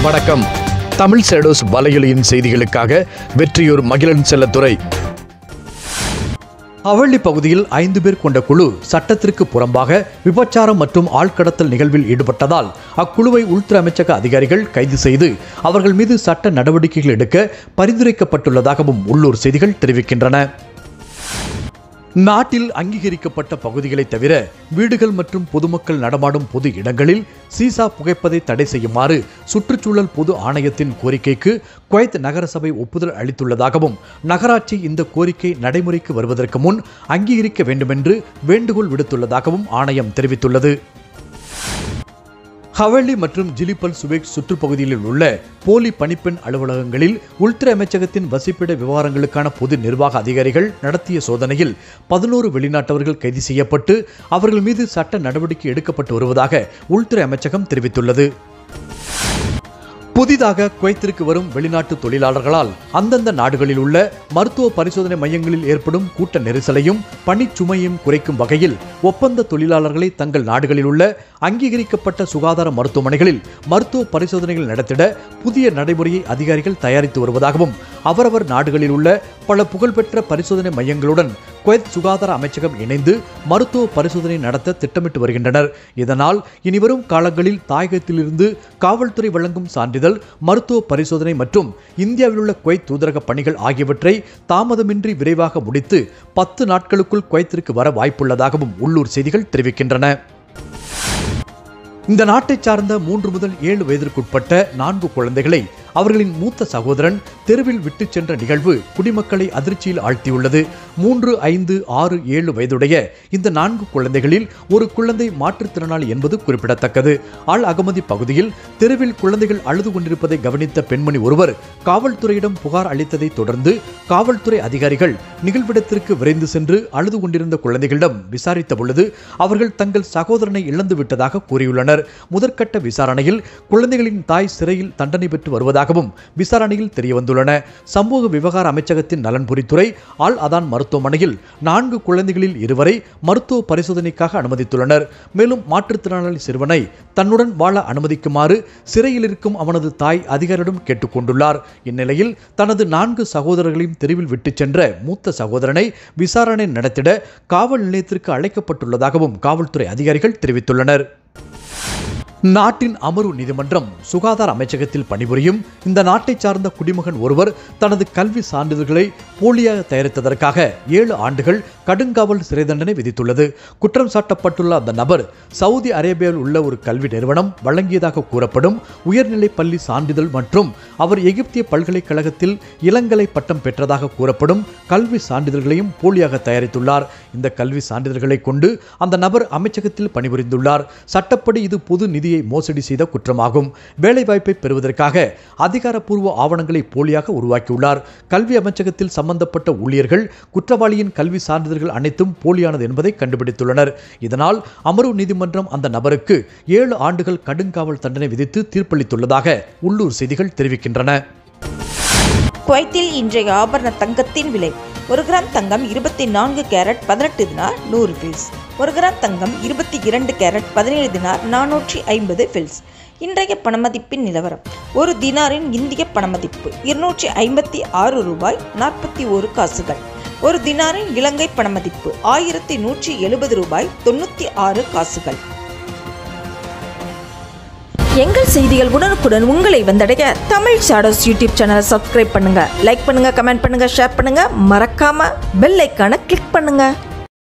வணக்கம் தமிழ் சேடோஸ் வலையொலியின் செய்திகளுக்காக வெற்றியூர் மகிழன் செல்லத்துறை அவள்ளி பகுதியில் ஐந்து பேர் கொண்ட குழு சட்டத்திற்கு புறம்பாக விபச்சாரம் மற்றும் ஆள்கடத்தல் நிகழ்வில் ஈடுபட்டதால் அக்குழுவை உள்துறை அமைச்சக அதிகாரிகள் கைது செய்து அவர்கள் மீது சட்ட நடவடிக்கைகள் எடுக்க பரிந்துரைக்கப்பட்டுள்ளதாகவும் உள்ளூர் செய்திகள் தெரிவிக்கின்றன நாட்டில் அங்கீகரிக்கப்பட்ட பகுதிகளை தவிர வீடுகள் மற்றும் பொதுமக்கள் நடமாடும் பொது இடங்களில் சீசா புகைப்பதை தடை செய்யுமாறு சுற்றுச்சூழல் பொது ஆணையத்தின் கோரிக்கைக்கு குவைத் நகரசபை ஒப்புதல் அளித்துள்ளதாகவும் நகராட்சி இந்த கோரிக்கை நடைமுறைக்கு வருவதற்கு முன் அங்கீகரிக்க வேண்டுமென்று வேண்டுகோள் விடுத்துள்ளதாகவும் ஆணையம் தெரிவித்துள்ளது ஹவல்லி மற்றும் ஜிலிபல் சுபேக் சுற்றுப்பகுதியில் உள்ள போலி பணிப்பெண் அலுவலகங்களில் உள்துறை அமைச்சகத்தின் வசிப்பிட விவகாரங்களுக்கான பொது நிர்வாக அதிகாரிகள் நடத்திய சோதனையில் பதினோரு வெளிநாட்டவர்கள் கைது செய்யப்பட்டு அவர்கள் மீது சட்ட நடவடிக்கை எடுக்கப்பட்டு வருவதாக உள்துறை அமைச்சகம் தெரிவித்துள்ளது புதிதாக குவைத்திற்கு வரும் வெளிநாட்டு தொழிலாளர்களால் அந்தந்த நாடுகளில் உள்ள மருத்துவ பரிசோதனை மையங்களில் ஏற்படும் கூட்ட நெரிசலையும் பணிச்சுமையும் குறைக்கும் வகையில் ஒப்பந்த தொழிலாளர்களை தங்கள் நாடுகளில் உள்ள அங்கீகரிக்கப்பட்ட சுகாதார மருத்துவமனைகளில் மருத்துவ பரிசோதனைகள் நடத்திட புதிய நடைமுறையை அதிகாரிகள் தயாரித்து வருவதாகவும் அவரவர் நாடுகளில் உள்ள பல புகழ்பெற்ற பரிசோதனை மையங்களுடன் குவைத் சுகாதார அமைச்சகம் இணைந்து மருத்துவ பரிசோதனை நடத்த திட்டமிட்டு வருகின்றனர் இதனால் இனிவரும் காலங்களில் தாயகத்திலிருந்து காவல்துறை வழங்கும் சான்றிதழ் மருத்துவ பரிசோதனை மற்றும் இந்தியாவில் உள்ள குவைத் தூதரக பணிகள் ஆகியவற்றை தாமதமின்றி விரைவாக முடித்து பத்து நாட்களுக்குள் குவைத்திற்கு வர வாய்ப்புள்ளதாகவும் உள்ளூர் செய்திகள் தெரிவிக்கின்றன இந்த நாட்டைச் சார்ந்த மூன்று முதல் ஏழு வயதிற்குட்பட்ட நான்கு குழந்தைகளை அவர்களின் மூத்த சகோதரன் தெருவில் விட்டுச் சென்ற நிகழ்வு குடிமக்களை அதிர்ச்சியில் ஆழ்த்தியுள்ளது மூன்று ஐந்து ஆறு ஏழு வயதுடைய இந்த நான்கு குழந்தைகளில் ஒரு குழந்தை மாற்றுத்திறனாளி என்பது குறிப்பிடத்தக்கது அல் அகமதி பகுதியில் தெருவில் குழந்தைகள் அழுது கொண்டிருப்பதை கவனித்த பெண்மணி ஒருவர் காவல்துறையிடம் புகார் அளித்ததை தொடர்ந்து காவல்துறை அதிகாரிகள் நிகழ்விடத்திற்கு விரைந்து சென்று அழுது கொண்டிருந்த குழந்தைகளிடம் விசாரித்த பொழுது அவர்கள் தங்கள் சகோதரனை இழந்து விட்டதாக கூறியுள்ளனர் முதற்கட்ட விசாரணையில் குழந்தைகளின் தாய் சிறையில் தண்டனை பெற்று வருவதாகவும் விசாரணையில் தெரியவந்துள்ளன சமூக விவகார அமைச்சகத்தின் நலன்புரித்துறை ஆல் அதான் மருத்துவமனையில் நான்கு குழந்தைகளில் இருவரை மருத்துவ பரிசோதனைக்காக அனுமதித்துள்ளனர் மேலும் மாற்றுத்திறனாளி சிறுவனை தன்னுடன் வாழ அனுமதிக்குமாறு சிறையில் இருக்கும் அவனது தாய் அதிகாரியிடம் கேட்டுக்கொண்டுள்ளார் இந்நிலையில் தனது நான்கு சகோதரர்களையும் தெருவில் விட்டுச் சென்ற மூத்த சகோதரனை விசாரணை நடத்திட காவல் நிலையத்திற்கு அழைக்கப்பட்டுள்ளதாகவும் காவல்துறை அதிகாரிகள் தெரிவித்துள்ளனர் நாட்டின் அமர்வு நீதிமன்றம் சுகாதார அமைச்சகத்தில் பணிபுரியும் இந்த நாட்டை சார்ந்த குடிமகன் ஒருவர் தனது கல்வி சான்றிதழ்களை போலியாக தயாரித்ததற்காக ஏழு ஆண்டுகள் கடுங்காவல் சிறை தண்டனை விதித்துள்ளது குற்றம் சாட்டப்பட்டுள்ள அந்த நபர் சவுதி அரேபியாவில் உள்ள ஒரு கல்வி நிறுவனம் வழங்கியதாக கூறப்படும் உயர்நிலை பள்ளி சான்றிதழ் மற்றும் அவர் எகிப்திய பல்கலைக்கழகத்தில் இளங்கலை பட்டம் பெற்றதாக கூறப்படும் கல்வி சான்றிதழ்களையும் போலியாக தயாரித்துள்ளார் இந்த கல்வி சான்றிதழ்களை கொண்டு அந்த நபர் அமைச்சகத்தில் பணிபுரிந்துள்ளார் சட்டப்படி இது பொது நிதியை மோசடி செய்த குற்றமாகும் வேலைவாய்ப்பை பெறுவதற்காக அதிகாரப்பூர்வ ஆவணங்களை போலியாக உருவாக்கியுள்ளார் கல்வி அமைச்சகத்தில் சம்பந்தப்பட்ட ஊழியர்கள் குற்றவாளியின் கல்வி சான்றிதழ்கள் அனைத்தும் போலியானது என்பதை கண்டுபிடித்துள்ளனர் இதனால் அமர்வு நீதிமன்றம் அந்த நபருக்கு ஏழு ஆண்டுகள் கடுங்காவல் தண்டனை விதித்து தீர்ப்பளித்துள்ளதாக உள்ளூர் செய்திகள் தெரிவிக்கின்றன குவைத்தில் இன்றைய ஆபரண தங்கத்தின் விலை ஒரு கிராம் தங்கம் இருபத்தி நான்கு கேரட் பதினெட்டு தினார் நூறு ஃபில்ஸ் ஒரு கிராம் தங்கம் இருபத்தி இரண்டு கேரட் பதினேழு தினார் நானூற்றி ஐம்பது ஃபில்ஸ் இன்றைய பணமதிப்பின் நிலவரம் ஒரு தினாரின் இந்திய பணமதிப்பு இருநூற்றி ஐம்பத்தி ஆறு ரூபாய் நாற்பத்தி ஒரு காசுகள் ஒரு தினாரின் இலங்கை பணமதிப்பு ஆயிரத்தி நூற்றி எழுபது ரூபாய் தொண்ணூற்றி ஆறு காசுகள் எங்கள் செய்திகள் உடனுக்குடன் உங்களை வந்தடைய தமிழ் ஷாடோஸ் யூடியூப் சேனலை சப்ஸ்கிரைப் பண்ணுங்க லைக் பண்ணுங்க கமெண்ட் பண்ணுங்க ஷேர் பண்ணுங்க மறக்காம பெல் ஐக்கானை கிளிக் பண்ணுங்க